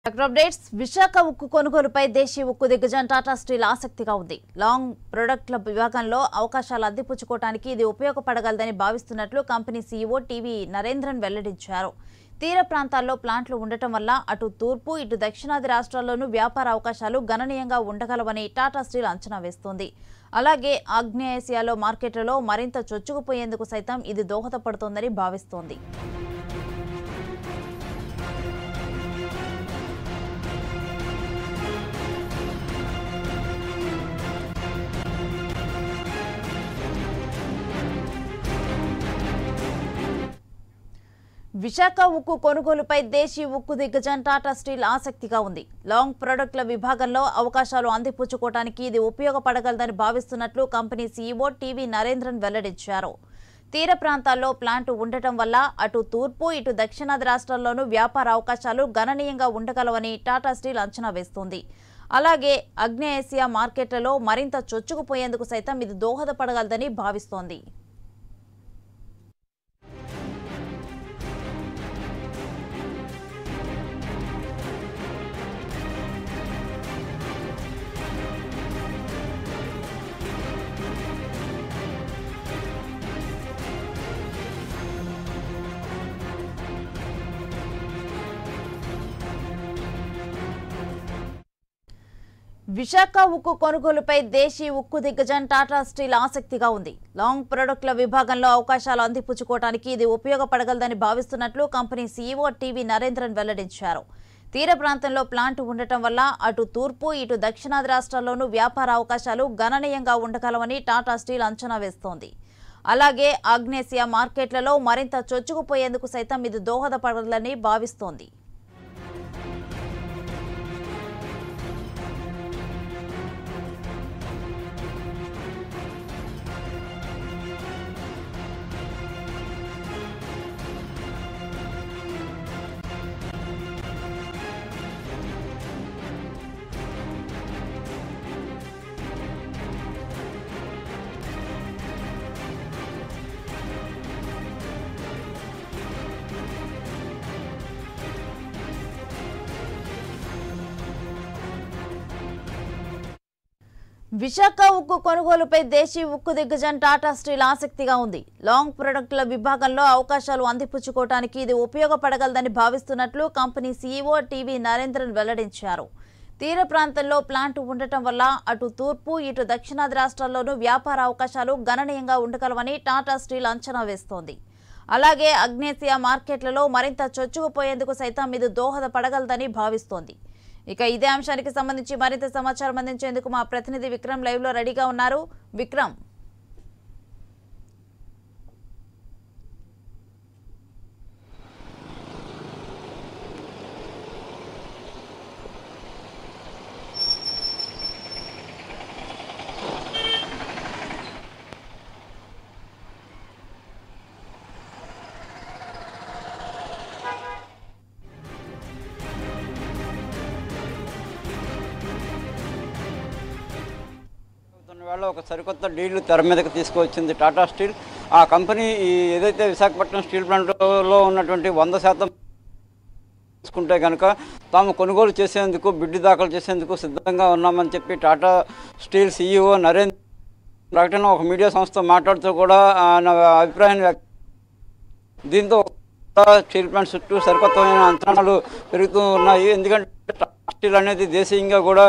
doctor updates Visakha ఉక్కు కొనుగోలుపై దేశీయ ఉక్కు దిగ్గజం టాటా స్టీల్ ఆసక్తిగా ఉంది లాంగ్ ప్రొడక్ట్ల విభాగంలో అవకాశాలు అందిపుచ్చుకోవడానికి ఇది ఉపయోగపడగలదని భావిస్తున్నట్లు కంపెనీ సీఈఓ టీవీ నరేంద్రన్ వెల్లడించారు తీర ప్రాంతాల్లో ప్లాంట్లు ఉండటం వల్ల అటు తూర్పు ఇటు దక్షిణాది రాష్ట్రాల్లోనూ వ్యాపార అవకాశాలు గణనీయంగా ఉండగలవని టాటా స్టీల్ అంచనా వేస్తోంది అలాగే ఆగ్నేయాసియాలో మార్కెట్లలో మరింత చొచ్చుకుపోయేందుకు సైతం ఇది దోహదపడుతోందని భావిస్తోంది విశాఖ ఉక్కు కొనుగోలుపై దేశీ ఉక్కు దిగ్గజం టాటా స్టీల్ ఆసక్తిగా ఉంది లాంగ్ ప్రొడక్ట్ల విభాగంలో అవకాశాలు అందిపుచ్చుకోవడానికి ఇది ఉపయోగపడగలదని భావిస్తున్నట్లు కంపెనీ సీఈఓ టీవీ నరేంద్రన్ వెల్లడించారు తీర ప్రాంతాల్లో ప్లాంట్ ఉండటం వల్ల అటు తూర్పు ఇటు దక్షిణాది రాష్ట్రాల్లోనూ వ్యాపార అవకాశాలు గణనీయంగా ఉండగలవని టాటా స్టీల్ అంచనా వేస్తోంది అలాగే అగ్నేయాసియా మార్కెట్లలో మరింత చొచ్చుకుపోయేందుకు సైతం ఇది దోహదపడగలదని భావిస్తోంది విశాఖ ఉక్కు కొనుగోలుపై దేశీ ఉక్కు దిగ్గజం టాటా స్టీల్ ఆసక్తిగా ఉంది లాంగ్ ప్రొడక్ట్ల విభాగంలో అవకాశాలు అందిపుచ్చుకోవడానికి ఇది ఉపయోగపడగలదని భావిస్తున్నట్లు కంపెనీ సీఈఓ టీవీ నరేంద్రన్ వెల్లడించారు తీర ప్రాంతంలో ప్లాంట్ ఉండటం వల్ల అటు తూర్పు ఇటు దక్షిణాది రాష్ట్రాల్లోనూ వ్యాపార అవకాశాలు గణనీయంగా ఉండగలవని టాటా స్టీల్ అంచనా వేస్తోంది అలాగే ఆగ్నేసియా మార్కెట్లలో మరింత చొచ్చుకుపోయేందుకు సైతం ఇది దోహదపడాలని భావిస్తోంది విశాఖ ఉక్కు కొనుగోలుపై దేశీ ఉక్కు దిగ్గజం టాటా స్టీల్ ఆసక్తిగా ఉంది లాంగ్ ప్రొడక్ట్ల విభాగంలో అవకాశాలు అందిపుచ్చుకోవడానికి ఇది ఉపయోగపడగలదని భావిస్తున్నట్లు కంపెనీ సీఈఓ టీవీ నరేంద్రన్ వెల్లడించారు తీర ప్రాంతంలో ప్లాంట్ ఉండటం వల్ల అటు తూర్పు ఇటు దక్షిణాది రాష్ట్రాల్లోనూ వ్యాపార అవకాశాలు గణనీయంగా ఉండగలవని టాటా స్టీల్ అంచనా వేస్తోంది అలాగే అగ్నేసియా మార్కెట్లలో మరింత చొచ్చుకుపోయేందుకు సైతం ఇది దోహదపడగలదని భావిస్తోంది ఇక ఇదే అంశానికి సంబంధించి మరింత సమాచారం అందించేందుకు మా ప్రతినిధి విక్రమ్ లైవ్ లో రెడీగా ఉన్నారు విక్రమ్ జరుగుతున్న వేళ ఒక సరికొత్త డీల్ తెర మీదకి తీసుకువచ్చింది టాటా స్టీల్ ఆ కంపెనీ ఈ ఏదైతే విశాఖపట్నం స్టీల్ ప్లాంట్లో ఉన్నటువంటి వంద శాతం తీసుకుంటే కనుక తాము కొనుగోలు చేసేందుకు బిడ్డు దాఖలు చేసేందుకు సిద్ధంగా ఉన్నామని చెప్పి టాటా స్టీల్ సీఈఓ నరేంద్ర ప్రకటన ఒక మీడియా సంస్థ మాట్లాడుతూ కూడా ఆయన అభిప్రాయాన్ని వ్యక్తం దీంతో స్టీల్ ప్లాంట్ చుట్టూ సరికొత్తమైన అంచనాలు పెరుగుతూ ఉన్నాయి ఎందుకంటే టాటా స్టీల్ అనేది దేశీయంగా కూడా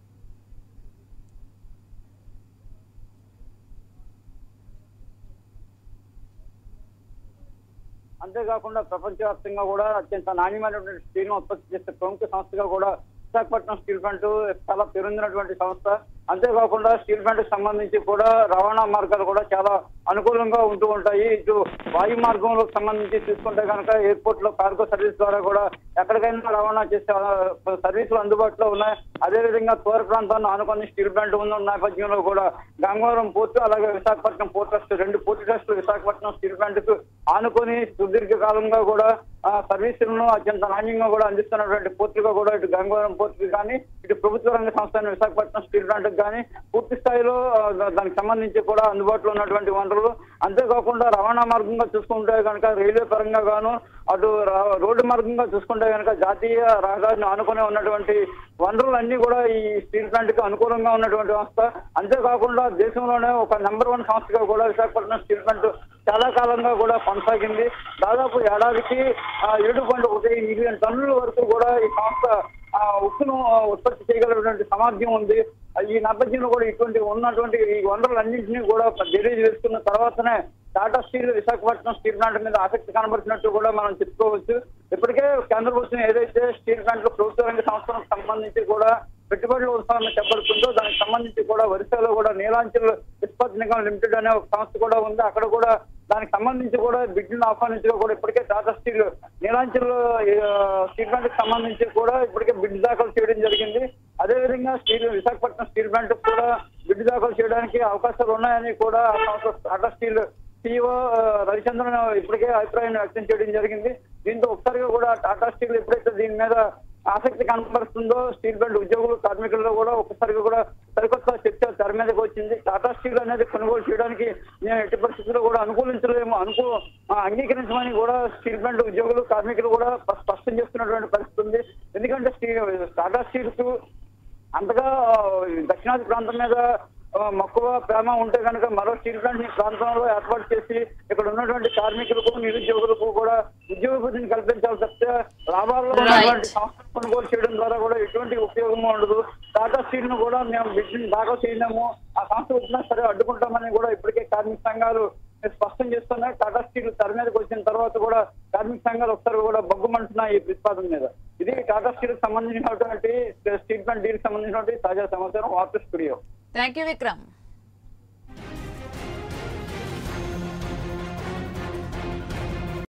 అంతేకాకుండా ప్రపంచవ్యాప్తంగా కూడా అత్యంత నాణ్యమైనటువంటి స్టీల్ ఉత్పత్తి చేసే ప్రముఖ సంస్థగా కూడా విశాఖపట్నం స్టీల్ ప్లాంట్ చాలా పేరొందినటువంటి సంస్థ అంతేకాకుండా స్టీల్ ప్లాంట్ కి సంబంధించి కూడా రవాణా మార్గాలు కూడా చాలా అనుకూలంగా ఉంటూ ఉంటాయి ఇటు వాయు మార్గంలో సంబంధించి చూసుకుంటే కనుక ఎయిర్పోర్ట్ లో కార్గో సర్వీస్ ద్వారా కూడా ఎక్కడికైనా రవాణా చేసే ఆ, సర్వీసులు అందుబాటులో ఉన్నాయి అదేవిధంగా తూర ప్రాంతాన్ని ఆనుకొని స్టీల్ ప్లాంట్ ఉన్న నేపథ్యంలో కూడా గంగవరం పోర్టు అలాగే విశాఖపట్నం పోర్ట్ ట్రస్ట్ రెండు పోర్టు ట్రస్టులు విశాఖపట్నం స్టీల్ ప్లాంట్ కు ఆనుకొని సుదీర్ఘ కాలంగా కూడా ఆ సర్వీసులను అత్యంత నాణ్యంగా కూడా అందిస్తున్నటువంటి పోర్టుగా కూడా ఇటు గంగవరం పోర్టుకి కానీ ఇటు ప్రభుత్వ రంగ సంస్థ అయిన విశాఖపట్నం స్టీల్ ప్లాంట్ కానీ పూర్తి స్థాయిలో ఆ, దా- దానికి సంబంధించి కూడా అందుబాటులో ఉన్నటువంటి వనరులు అంతేకాకుండా రవాణా మార్గంగా చూసుకుంటే కనుక రైల్వే పరంగా గాను అటు రా- రోడ్డు మార్గంగా చూసుకుంటే కనుక జాతీయ రహదారిని ఆనుకునే ఉన్నటువంటి వనరులన్నీ కూడా ఈ స్టీల్ ప్లాంట్ కి అనుకూలంగా ఉన్నటువంటి సంస్థ అంతేకాకుండా దేశంలోనే ఒక నెంబర్ వన్ సంస్థగా కూడా విశాఖపట్నం స్టీల్ ప్లాంట్ చాలా కాలంగా కూడా కొనసాగింది దాదాపు ఏడాదికి ఆ, ఏడు పాయింట్ ఒకటి మిలియన్ టన్నుల వరకు కూడా ఈ సంస్థ ఆ, ఉక్కును ఆ, ఉత్పత్తి చేయగలిగినటువంటి సామర్థ్యం ఉంది ఆ, ఈ నేపథ్యంలో కూడా ఇటువంటి ఉన్నటువంటి ఈ వనరులన్నింటినీ కూడా బేరీజ్ వేసుకున్న తర్వాతనే Tata steel Visakhapatnam steel plant మీద ఆసక్తి కనబడుతున్నట్టు కూడా మనం చెప్పుకోవచ్చు ఇప్పటికే కేంద్ర ప్రభుత్వం ఏదైతే స్టీల్ ప్లాంట్ ప్రభుత్వ రంగ సంస్థలకు సంబంధించి కూడా పెట్టుబడులు ఉత్సాహం చెప్పబడుతుందో దానికి సంబంధించి కూడా ఒరిస్సాలో కూడా నీలాంచల్ ఇస్పాత్ నిగమ్ లిమిటెడ్ అనే ఒక సంస్థ కూడా ఉంది అక్కడ కూడా దానికి సంబంధించి కూడా బిడ్లను ఆహ్వానించగా కూడా ఇప్పటికే టాటా స్టీల్ నీలాంచల్ ఆ, స్టీల్ ప్లాంట్ కి సంబంధించి కూడా ఇప్పటికే బిడ్ దాఖలు చేయడం జరిగింది అదేవిధంగా స్టీల్ విశాఖపట్నం స్టీల్ ప్లాంట్ కూడా బిడ్ దాఖలు చేయడానికి అవకాశాలు ఉన్నాయని కూడా ఆ సంస్థ టాటా స్టీల్ సిఇఓ రవిచంద్రన్ ఇప్పటికే అభిప్రాయం వ్యక్తం చేయడం జరిగింది దీంతో ఒకసారిగా కూడా టాటా స్టీల్ ఎప్పుడైతే దీని మీద ఆసక్తి కనపరుస్తుందో స్టీల్ ప్లాంట్ ఉద్యోగులు కార్మికుల్లో కూడా ఒకసారిగా కూడా సరికొత్త చర్చ తెర మీదకి వచ్చింది టాటా స్టీల్ అనేది కొనుగోలు చేయడానికి మేము ఎట్టి పరిస్థితుల్లో కూడా అనుకూలించలేము అనుకూ ఆ, అంగీకరించమని కూడా స్టీల్ ప్లాంట్ ఉద్యోగులు కార్మికులు కూడా స్ప- స్పష్టం చేస్తున్నటువంటి పరిస్థితి ఉంది ఎందుకంటే స్టీల్ టాటా స్టీల్ కు అంతగా ఆ, దక్షిణాది ప్రాంతం మీద ఆ, మక్కువ ప్రేమ ఉంటే కనుక మరో స్టీల్ ప్లాంట్ ఈ ప్రాంతంలో ఏర్పాటు చేసి ఇక్కడ ఉన్నటువంటి కార్మికులకు నిరుద్యోగులకు కూడా ఉద్యోగ వృద్ధిని కల్పించాలి తప్పితే లాభాల్లో ఉన్నటువంటి సంస్థలు కొనుగోలు చేయడం ద్వారా కూడా ఎటువంటి ఉపయోగం ఉండదు టాటా స్టీల్ ను కూడా మేము బిడ్డని దాఖలు చేయలేము ఆ సంస్థ వచ్చినా సరే అడ్డుకుంటామని కూడా ఇప్పటికే కార్మిక సంఘాలు స్పష్టం చేస్తున్నాయి టాటా స్టీల్ తెర మీదకి వచ్చిన తర్వాత కూడా కార్మిక సంఘాలు ఒకసారి కూడా బొగ్గుమంటున్నాయి ఈ ప్రతిపాదన మీద ఇది టాటా స్టీల్ కి సంబంధించినటువంటి స్టీల్ ప్లాంట్ డీల్ సంబంధించినటువంటి తాజా సమాచారం వార్త స్టూడియో థ్యాంక్ యూ విక్రమ్